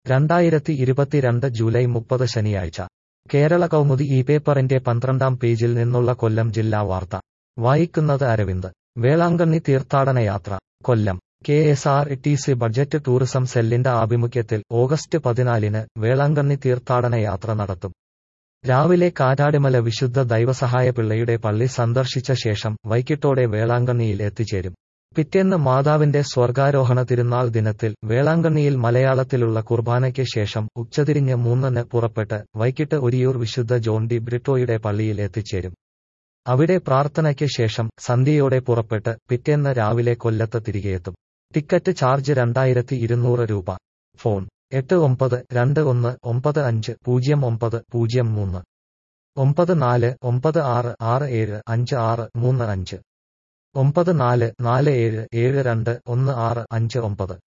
രണ്ടായിരത്തി ഇരുപത്തിരണ്ട് ജൂലൈ മുപ്പത് ശനിയാഴ്ച കേരള കൗമുദി ഈ പേപ്പറിന്റെ പന്ത്രണ്ടാം പേജിൽ നിന്നുള്ള കൊല്ലം ജില്ലാ വാർത്ത വായിക്കുന്നത് അരവിന്ദ് വേളാങ്കണ്ണി തീർത്ഥാടന യാത്ര Kollam K S R T C budget tourism സെല്ലിന്റെ ആഭിമുഖ്യത്തിൽ ഓഗസ്റ്റ് പതിനാലിന് വേളാങ്കണ്ണി തീർത്ഥാടന യാത്ര നടത്തും രാവിലെ കാറ്റാടിമല വിശുദ്ധ ദൈവസഹായ പിള്ളയുടെ പള്ളി സന്ദർശിച്ച ശേഷം വൈകിട്ടോടെ വേളാങ്കണ്ണിയിൽ എത്തിച്ചേരും പിറ്റേന്ന് മാതാവിന്റെ സ്വർഗാരോഹണ തിരുനാൾ ദിനത്തിൽ വേളാങ്കണ്ണിയിൽ മലയാളത്തിലുള്ള കുർബാനയ്ക്ക് ശേഷം ഉച്ചതിരിഞ്ഞ് മൂന്നിന് പുറപ്പെട്ട് വൈകിട്ട് ഒരിയൂർ വിശുദ്ധ ജോൺ ഡി ബ്രിട്ടോയുടെ പള്ളിയിൽ എത്തിച്ചേരും അവിടെ പ്രാർത്ഥനയ്ക്ക് ശേഷം സന്ധ്യയോടെ പുറപ്പെട്ട് പിറ്റേന്ന് രാവിലെ കൊല്ലത്ത് തിരികെയെത്തും ടിക്കറ്റ് ചാർജ് രണ്ടായിരത്തി ഇരുന്നൂറ് രൂപ ഫോൺ എട്ട് ഒമ്പത് രണ്ട് ഒന്ന് ഒമ്പത് അഞ്ച് പൂജ്യം ഒമ്പത് പൂജ്യം മൂന്ന് ഒമ്പത് നാല് ഒമ്പത് ആറ് ആറ് ഏഴ് അഞ്ച് ആറ് മൂന്ന് അഞ്ച് ഒമ്പത് നാല് നാല് ഏഴ് ഏഴ് രണ്ട് ഒന്ന് ആറ് അഞ്ച് ഒമ്പത്